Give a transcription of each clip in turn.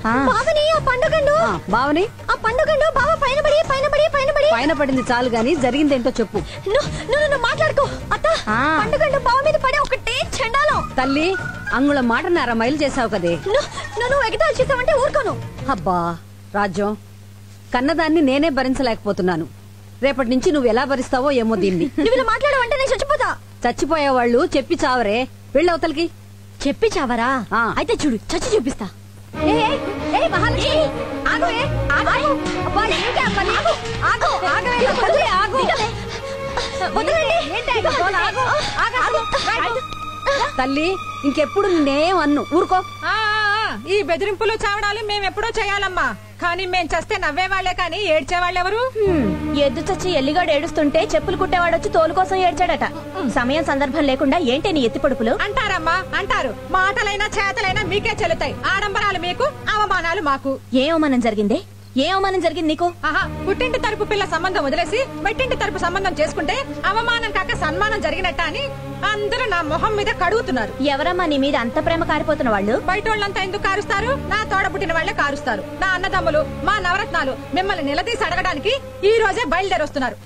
బావని ఆ పండుగండు ఆ, బావని ఆ పండుగండు బావ పైన పడి పైన పడి పైన పడి పైన పడింది చాలు గాని జరిగిందేంటో చెప్పు నువ్వు నువ్వు మాట్లాడుకో అత్త ఆ. పండుగండు బావ మీద పడి ఒకటే చెండాలం తల్లి అంగుళం మాటన్నర మైలు చేసావు కదే నువ్వు నువ్వు ఎగతాలు చేసావంటే ఊరుకోను అబ్బా రాజ్యం కన్నదాన్ని నేనే భరించలేకపోతున్నాను రేపటి నుంచి నువ్వు ఎలా భరిస్తావో ఏమో దీన్ని నువ్వు ఇలా మాట్లాడవంటే నేను చచ్చిపోతా చచ్చిపోయే వాళ్ళు చెప్పి చావరే వెళ్ళవతలకి చెప్పి చావరా ఆ. అయితే చూడు చచ్చి చూపిస్తా ఏ ఏ, ఏ మహాలక్ష్మి ఆగు ఏ ఆగు అబ్బా ఏంటి ఆ పని ఆగు ఆగు ఆగవే నా తల్లి, ఆగు వదలండి ఏంటి ఆగు, ఆగు, ఆగు, ఆగు. తల్లి ఇంకెప్పుడు నేనేం అన్ను ఊరుకో ఆ, ఆ, ఆ, ఈ బెదిరింపులు చావడాలు మేము ఎప్పుడో చేయాలమ్మా కానీ మేం చస్తే నవ్వేవాళ్లే కానీ ఏడ్చేవాళ్ళెవరు ఎద్దు చచ్చి ఎల్లిగాడు ఏడుస్తుంటే చెప్పులు కుట్టేవాడొచ్చి తోలు కోసం ఏడ్చాడట సమయం సందర్భం లేకుండా ఏంటి నీ ఎత్తి పొడుపులు అంటారమ్మా అంటారు మాటలైనా చేతలైనా మీకే చెల్లుతాయి ఆడంబరాలు మీకు అవమానాలు మాకు ఏ అవమానం జరిగిందే ఏ అవమానం జరిగింది నీకు ఆహా పుట్టింటి తరపు పిల్ల సంబంధం వదిలేసి మెట్టింటి తరపు సంబంధం చేసుకుంటే అవమానం కాక సన్మానం జరిగినట్ట అని అందరూ నా మొహం మీద కడుగుతున్నారు ఎవరమ్మా నీ మీద అంత ప్రేమ కారిపోతున్న వాళ్ళు బయట వాళ్ళంతా ఎందుకు కారుస్తారు నా తోడ పుట్టిన వాళ్లే కారుస్తారు నా అన్నదమ్ములు మా నవరత్నాలు మిమ్మల్ని నిలదీసి అడగడానికి ఈ రోజే బయలుదేరి వస్తున్నారు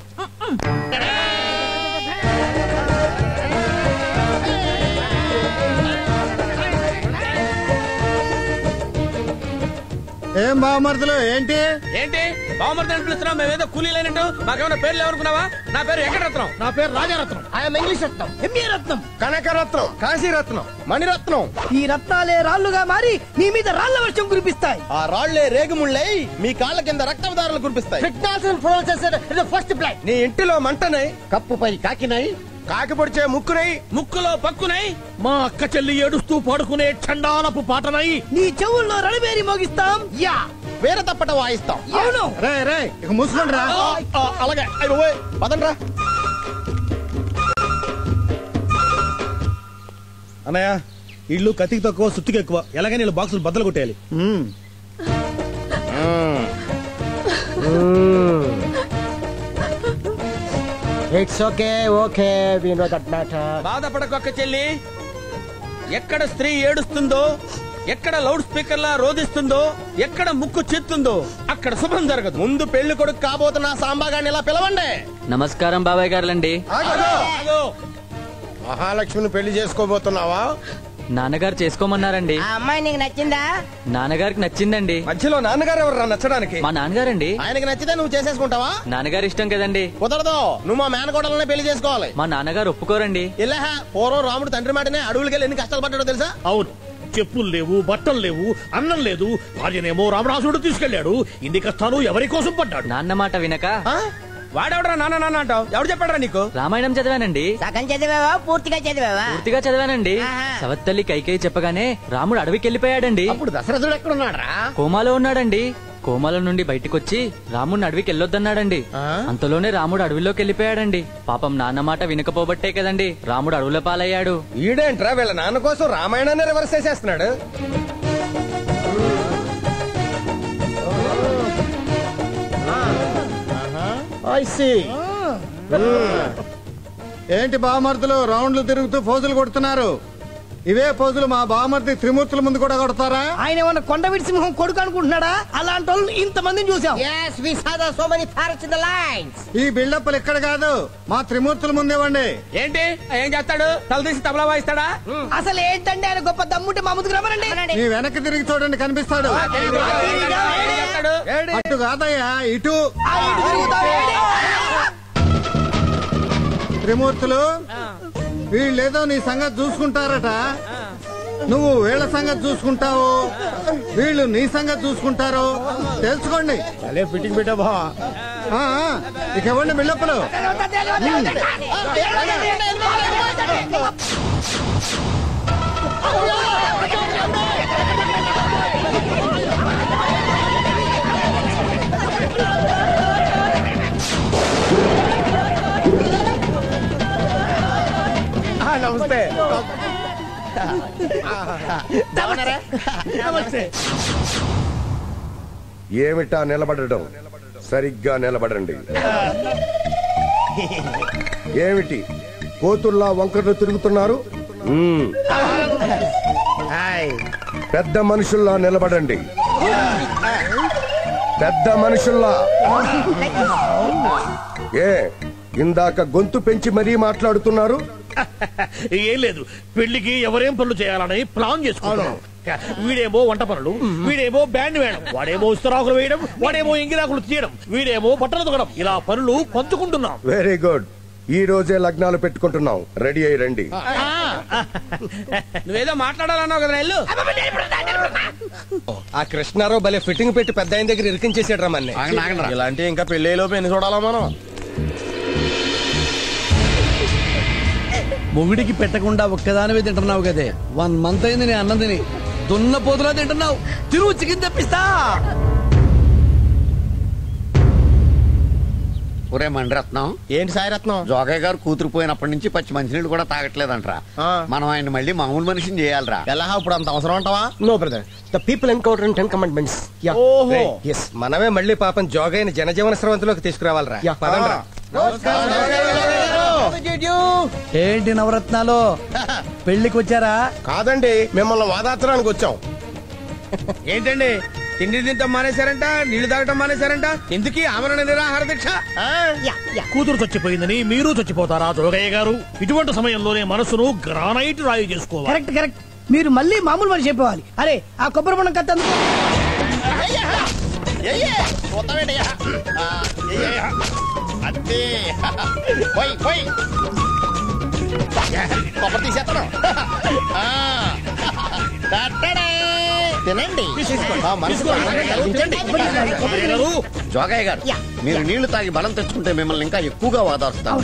ఏం బావమరుదులు ఏంటి ఏంటి బావమర్ది అని పిలుస్తున్నావు మేమేదో కూలీ లేనట్టు మాకేమైనా పేర్లు ఎవరుకున్నావా నా పేరు వెంకటరత్నం నా పేరు Rajaratnam I'm English Ratnam M A Ratnam Kanakaratnam Kashiratnam Maniratnam ఈ రత్నాలే రాళ్లుగా మారి మీ మీద రాళ్ల వర్షం కురిపిస్తాయి ఆ రాళ్లే రేగుముళ్ళై మీ కాళ్ళ కింద రక్తవదారులు కురిపిస్తాయి ఫిట్నాస్ ఫస్ట్ ప్లాన్ నీ ఇంటిలో మంటనై కప్పుపై కాకినై కాకి పొడిచే ముక్కునై ముక్కులో పక్కునై మా అక్క చెల్లి ఏడుస్తూ పాడుకునే చండాలపు పాటనై నీ చెవుల్లో రణబేరి మోగిస్తాం యా వేరే తప్పట వాయిస్తాం అవును రే రే ఇక మూసుకోండి రా ఆ, అలాగే అయ్య బాబోయ్, పదండ్రా అన్నయ్య ఇల్లు కతికి తక్కువ సుత్తికి ఎక్కువ ఎలాగైనా వీళ్ళు బాక్సులు బద్దలు కొట్టేయాలి it's okay okay we know that matter బాధపడకొక్క చెల్లి ఎక్కడ స్త్రీ ఏడుస్తుందో ఎక్కడ లౌడ్ స్పీకర్ లా రోధిస్తుందో ఎక్కడ ముక్కు చెత్తుందో అక్కడ శుభం జరగదు ముందు పెళ్లి కొడుకు కాబోతున్న సాంబాగాన్ని ఇలా పిలవండి నమస్కారం బాబాయ్ గారులండి ఆగో. మహాలక్ష్మిని పెళ్లి చేసుకోబోతున్నావా నాన్నగారు చేసుకోమన్నారండి ఆ అమ్మాయి నీకు నచ్చిందా నాన్నగారికి నచ్చిందండి మధ్యలో నాన్నగారు ఎవరు నచ్చడానికి మా నాన్నగారండి ఆయనకి నచ్చితే నువ్వు చేసేసుకుంటావా నాన్నగారు ఇష్టం కదండి కుదరదు నువ్వు మా మేనకోడలనే పెళ్లి చేసుకోవాలి మా నాన్నగారు ఒప్పుకోరండి ఇల్లహ పూర్వం రాముడు తండ్రి మాటనే అడవులకి వెళ్ళి ఎన్ని కష్టాలు పడ్డాడో తెలుసా అవును చెప్పులు లేవు బట్టలు లేవు అన్నం లేదు భార్యనేమో రామరాసుడు తీసుకెళ్లాడు ఇన్ని కష్టాలు ఎవరి కోసం పడ్డాడు నాన్న మాట వినక ఆ? వాడెవడరా నాన్న నాన్న అంటావు ఎవడు చెప్పాడరా నీకు రామాయణం చదివానండి సగం చదివావా పూర్తిగా చదివావా పూర్తిగా చదివానండి ఆహా. సవత్తల్లి కైకేయి చెప్పగానే రాముడు అడవికి వెళ్ళిపోయాడండి ఇప్పుడు దశరథుడు ఎక్కడున్నాడు రా కోమాలో ఉన్నాడండి కోమాల నుండి బయటికొచ్చి రాముడిని అడవికి వెళ్ళొద్దన్నాడండి అంతలోనే రాముడు అడవిలోకి వెళ్ళిపోయాడండి పాపం నాన్న మాట వినకపోబట్టే కదండి రాముడు అడవుల పాలయ్యాడు ఈడేంట్రా వీళ్ళ నాన్న కోసం రామాయణాన్ని రివర్స్ చేసేస్తున్నాడు ఐ సీ ఏంటి బావమర్దులు రౌండ్లు తిరుగుతూ పోజులు కొడుతున్నారు ఇవే పోజులు మా బావమర్ది త్రిమూర్తుల ముందు కూడా కొడతారా ఆయన ఏమన్నా కొండ సింహం కొడుకు అనుకుంటున్నాడా అలాంటి వాళ్ళు ఇంతమందిని చూసాం ఈ బిల్డప్లు ఇక్కడ కాదు మా త్రిమూర్తుల ముందేవండి ఏంటి ఏం చేస్తాడు తల తీసి తబలా వాయిస్తాడా అసలు ఏంటంటే ఆయన గొప్ప దమ్ముంటే మా ముందుకు రమ్మనండి మీ వెనక్కి తిరిగి చూడండి కనిపిస్తాడు ఏం చేస్తాడు అటు కాదయ్యా ఇటు ఆ ఇటు తిరుగుతాం, ఏడి? త్రిమూర్తులు వీళ్ళేదో నీ సంగతి చూసుకుంటారట నువ్వు వీళ్ళ సంగతి చూసుకుంటావు వీళ్ళు నీ సంగతి చూసుకుంటారు తెలుసుకోండి అలే ఫిట్టింగ్ పెట్టా బా ఆ, ఆ, ఇక ఇవ్వండి బిల్డప్పులు నమస్తే ఏమిటా నిలబడటం సరిగ్గా నిలబడండి ఏమిటి కోతుల్లా వంకరలు తిరుగుతున్నారు మ్మ్. పెద్ద మనుషుల్లా నిలబడండి పెద్ద మనుషుల్లా ఏ ఇందాక గొంతు పెంచి మరీ మాట్లాడుతున్నారు ఏం లేదు పెళ్లికి ఎవరేం పనులు చేయాలని ప్లాన్ చేసుకున్నాం వీడేమో వంట పనులు వీడేమో బ్యాండ్ వేయడం వాడేమో ఇస్తరాకులు వేయడం వాడేమో ఇంగిరాకులు తీయడం వీడేమో బట్టలు తుగడం ఇలా పనులు పంచుకుంటున్నాం వెరీ గుడ్ ఈ రోజే లగ్నాలు పెట్టుకుంటున్నాం రెడీ అయి రండి నువ్వేదో మాట్లాడాలన్నావు కదా ఎల్లు ఆ కృష్ణారావు భలే ఫిట్టింగ్ పెట్టి పెద్ద ఆయన దగ్గర ఇరికించేసాడు రా మన్ని ఇలాంటి ఇంకా పెళ్లిలోపు ఎన్ని చూడాలా మనం మొగుడికి పెట్టకుండా ఒక్కదానివే తింటున్నావు కదే వన్ మంత్ అయింది నేను అన్నం తిని దున్న పోతులా తింటున్నావు తిరుగు చికెన్ తెప్పిస్తా ఒరే మండరత్నం ఏంటి సాయిరత్నం జోగయ్య గారు కూతురు పోయినప్పటి నుంచి పచ్చి మంచినీళ్ళు కూడా తాగట్లేదంట్రా ఆ. మనం ఆయన మళ్ళీ మామూలు మనిషిని చేయాలరా ఎలా ఇప్పుడు అంత అవసరం అంటావా no brother the people encounter in ten commandments yeah ఓహో ఎస్ మనమే మళ్ళీ పాపం జోగైన జనజీవన స్రవంతిలోకి తీసుకురావాలరా యా. పదండ్రా. ఏంటి నవరత్నాలు పెళ్లికి వచ్చారా కాదండి మిమ్మల్ని వాదాత్రానికి వచ్చాం ఏంటండి తిండి తింటాం మానేశారంట నీళ్లు తాగటం మానేశారంట ఎందుకు ఆమరణ నిరాహార దీక్ష కూతురు చచ్చిపోయిందని మీరు చచ్చిపోతారా జోగయ్య గారు ఇటువంటి సమయంలోనే మనసును గ్రానైట్ రాయి చేసుకోవాలి కరెక్ట్ కరెక్ట్ మీరు మళ్ళీ మామూలు మనిషి చెప్పేవాలి అరే ఆ కొబ్బరి బొండం కత్తి అందుకో అంతే పోయి పోయి కొబ్బరి తీసేస్తాను ఆ. తట్టడే. తినండి ఆ, మనసుకు ఆనందం కలిగించండి. జోగయ్య గారు జోగయ్య గారు మీరు నీళ్లు తాగి బలం తెచ్చుకుంటే మిమ్మల్ని ఇంకా ఎక్కువగా వాదారుస్తాను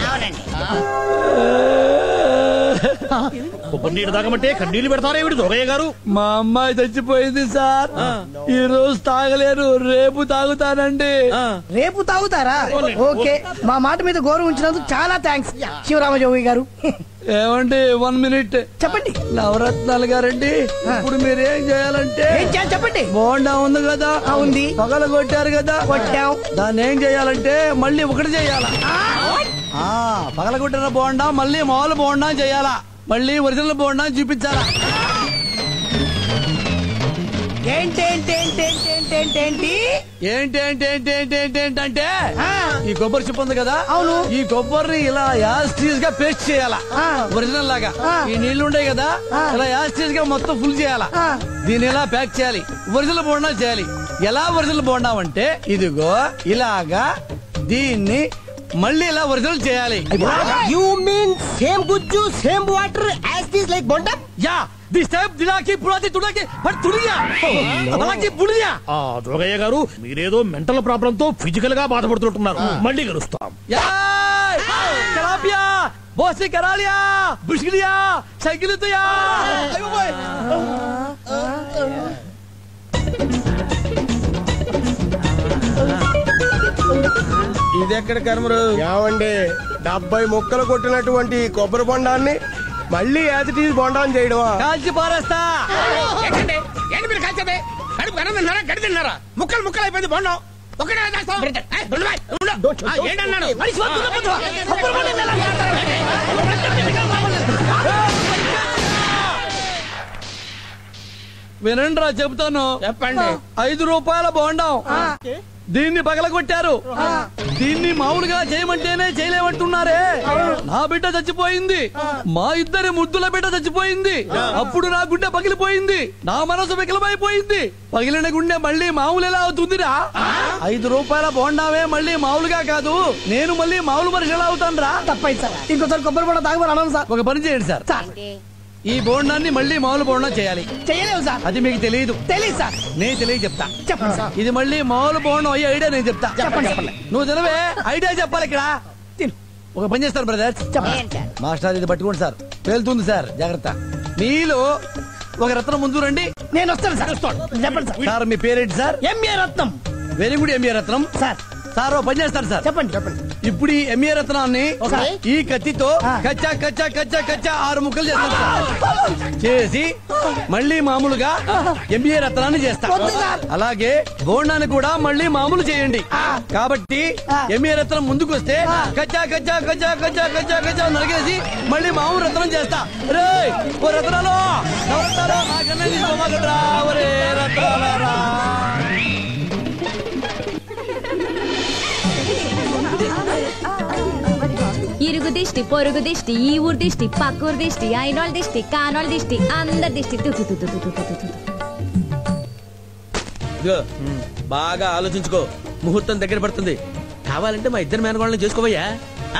కొబ్బరి నీళ్ళు తాగమంటే కన్నీళ్లు పెడతారా ఏమిటి జోగయ్య గారు మా అమ్మాయి చచ్చిపోయింది సార్ ఈ రోజు తాగలేరు రేపు తాగుతానండి రేపు తాగుతారా ఓకే మా మాట మీద గౌరవం ఉంచినందుకు చాలా థ్యాంక్స్ శివరామజోగి గారు ఏమండి వన్ మినిట్ చెప్పండి నవరత్నాలు గారండి ఇప్పుడు మీరు ఏం చేయాలంటే చెప్పండి బోండా ఉంది కదా ఉంది పగల కొట్టారు కదా కొట్టాం దాన్ని ఏం చేయాలంటే మళ్ళీ ఒకటి చేయాలా ఆ పగల కొట్టిన బోండా మళ్ళీ మామూలు బోండా చేయాలా మళ్ళీ ఒరిజినల్ బోండా చూపించాలా ఏంటి ఏంటి ఏంటి ఏంటి ఏంటి ఏంటి అంటే ఈ కొబ్బరి చిప్ప ఉంది కదా అవును ఈ కొబ్బరిని ఇలా యాస్టీస్ గా పేస్ట్ చేయాలా ఒరిజినల్ లాగా ఈ నీళ్లు ఉంటాయి కదా ఇలా యాస్టీస్ గా మొత్తం ఫుల్ చేయాలా దీన్ని ఇలా ప్యాక్ చేయాలి ఒరిజినల్ బోండా చేయాలి ఎలా ఒరిజినల్ బోండా అంటే ఇదిగో ఇలాగా దీన్ని మళ్ళీ ఇలా ఒరిజినల్ చేయాలి యూ మీన్ సేమ్ గుజ్జు same water as this like బొండ యా దిస్ టైప్ దినాకి పురాతి తుడాకి బట్ తుడియా అలాగే పుడియా ఆ జోగయ్య గారు మీరేదో మెంటల్ ప్రాబ్లం తో ఫిజికల్ గా బాధపడుతుంటున్నారు మళ్ళీ కలుస్తాం यार करापिया बॉसी करा लिया बुश लिया साइकिल तो यार अयो बोय ఇది ఎక్కడ కర్మరు ఏమండి డెబ్బై ముక్కలు కొట్టినటువంటి ఈ కొబ్బరి బొండాన్ని మళ్ళీ యాజిటీజ్ బొండాన్ని చేయడమా కాల్చి పారేస్తా ఏంటండి ఏంటి మీరు కలిసేది కడుపు అన్నం తిన్నారా గడి తిన్నారా ముక్కలు ముక్కలు అయిపోయింది బాగున్నావు ఒకటే చేస్తాం ఏయ్, ఉండు బాయ్, ఉండు. ఆ, ఏంటన్నాడు వినండిరా చెబుతాను చెప్పండి ఐదు రూపాయల బోండం దీన్ని పగలగొట్టారు దీన్ని మామూలుగా చేయమంటేనే చేయలేమంటున్నారే నా బిడ్డ చచ్చిపోయింది మా ఇద్దరి ముద్దుల బిడ్డ చచ్చిపోయింది అప్పుడు నా గుండె పగిలిపోయింది నా మనసు వికలమైపోయింది పగిలిన గుండె మళ్ళీ మామూలు ఎలా అవుతుందిరా ఐదు రూపాయల బోండావే మళ్ళీ మామూలుగా కాదు నేను మళ్ళీ మామూలు మనిషి ఎలా అవుతాను రా తప్పైంది సార్ ఇంకోసారి కొబ్బరి బోండా తాగమని అన్నాను సార్ ఒక పని చేయండి సార్ ఈ బోండాన్ని మళ్ళీ మామూలు బోండా చేయాలి చేయలేవు సార్ అది మీకు తెలియదు తెలియదు సార్ నేను తెలియ చెప్తా చెప్పండి సార్ ఇది మళ్ళీ మామూలు బోండం అయ్యే ఐడియా నేను చెప్తా చెప్పండి చెప్పండి నువ్వు తెలివే ఐడియా చెప్పాలి ఇక్కడ తిను ఒక పని చేస్తారు బ్రదర్ చెప్పండి మాస్టర్ ఇది పట్టుకోండి సార్ పేలుతుంది సార్ జాగ్రత్త మీలో ఒక రత్నం ముందు రండి నేను వస్తాను సార్ చెప్పండి సార్ సార్ మీ పేరేంటి sir M A Ratnam very good M A Ratnam sir sir ఓ పని చేస్తారు సార్ చెప్పండి చెప్పండి ఇప్పుడు ఈ ఎంఏ రత్నాన్ని ఈ కత్తితో కచ్చా కచ్చా కచ్చా కచ్చా ఆరు ముక్కలు చేస్తాను చేసి మళ్ళీ మామూలుగా ఎంబీఏ రత్నాన్ని చేస్తా అలాగే బోండాన్ని కూడా మళ్ళీ మామూలు చేయండి కాబట్టి ఎంఏ రత్నం ముందుకు వస్తే కచ్చా కచ్చా కచ్చా కచ్చా కచ్చా కచ్చా నరిగేసి మళ్ళీ మామూలు రత్నం చేస్తా రే ఓ రత్నాలు నవరత్నాలు, నాకన్నా తీసుకోమాకండ్రా. ఒరే రత్నాలారా. ఇరుగు దిష్టి పొరుగు దిష్టి ఈ ఊరు దిష్టి పక్కూరు దిష్టి అయినోళ్ళ దిష్టి కానోళ్ళ దిష్టి అందరి దిష్టి తు, తు, తు, తు, తు, తు, తు, తు. ఇదిగో బాగా ఆలోచించుకో ముహూర్తం దగ్గర పడుతుంది కావాలంటే మా ఇద్దరు మేనగోళ్ళని చేసుకోవయ్యా ఆ?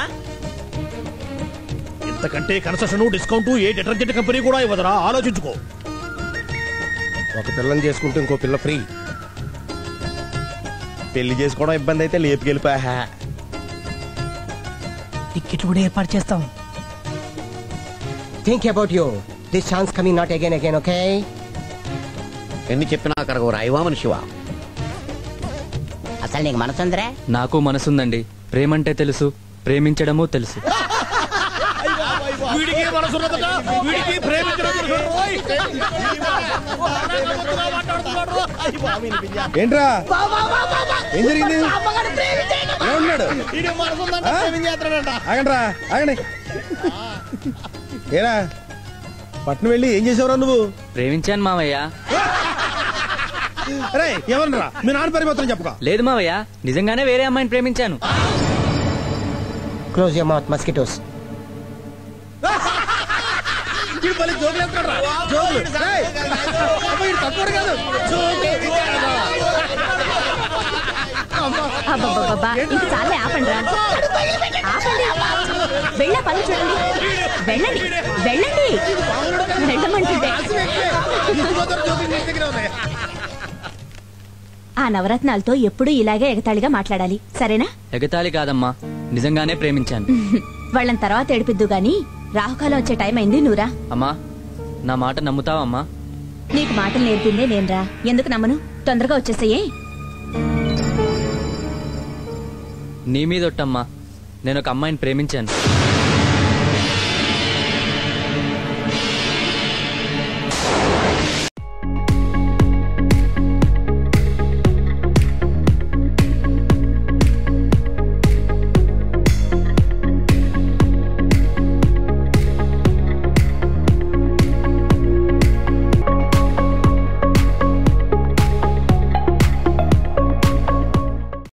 ఇంతకంటే కన్సెషన్ డిస్కౌంట్ ఏ డిటర్జెంట్ కంపెనీ కూడా ఇవ్వదురా ఆలోచించుకో ఒక పిల్లని చేసుకుంటే ఇంకో పిల్ల ఫ్రీ పెళ్లి చేసుకోవడం ఇబ్బంది అయితే లేపుకెళ్ళిపోయా టికెట్ కూడా ఏర్పాటు చేస్తాం think about you this chance coming not again again okay ఎన్ని చెప్పినా కరగవు రాయివా మనిషివా అసలు నీకు మనసుందిరా నాకు మనసుందండి ప్రేమంటే తెలుసు ప్రేమించడము తెలుసు వీడికి మనసున్నదట వీడికి ప్రేమించడం తెలుసు. ఓయ్! ఏంట్రా ఏం జరిగింది ఏమన్నాడు ఇది మనసుందంటే ఆ? ప్రేమించేస్తాడంట. ఆగండ్రా ఆగండి ఏరా పట్నం వెళ్ళి ఏం చేసావురా నువ్వు ప్రేమించాను మావయ్య అరే ఎవరన్నా మీ నాన్న పరిపోతాను చెప్పుకో లేదు మావయ్య నిజంగానే వేరే అమ్మాయిని ప్రేమించాను క్లోజ్ యర్ మౌత్ మస్కిటోస్ వీడు భలే జోకులు వేస్తున్నాడురా. జోకులు. ఏయ్! అబ్బా, వీడు తక్కువడు కాదు. జోకులు. అబ్బబ్బబ్బబ్బా, ఇంక చాలే ఆపండి రా ఆపండి వెళ్ళే పని చూడండి వెళ్ళండి వెళ్ళండి వెళ్ళమంటుంటే ఆ నవరత్నాలతో ఎప్పుడూ ఇలాగే ఎగతాళిగా మాట్లాడాలి సరేనా ఎగతాళి కాదమ్మా నిజంగానే ప్రేమించాను వాళ్ళని తర్వాత ఏడిపిద్దు గాని రాహుకాలం వచ్చే టైం అయింది నువ్వురా అమ్మా నా మాట నమ్ముతావమ్మా నీకు మాటలు నేర్పిందే నేనురా ఎందుకు నమ్మను తొందరగా వచ్చేసేయే నీ మీదొట్టమ్మా నేను ఒక అమ్మాయిని ప్రేమించాను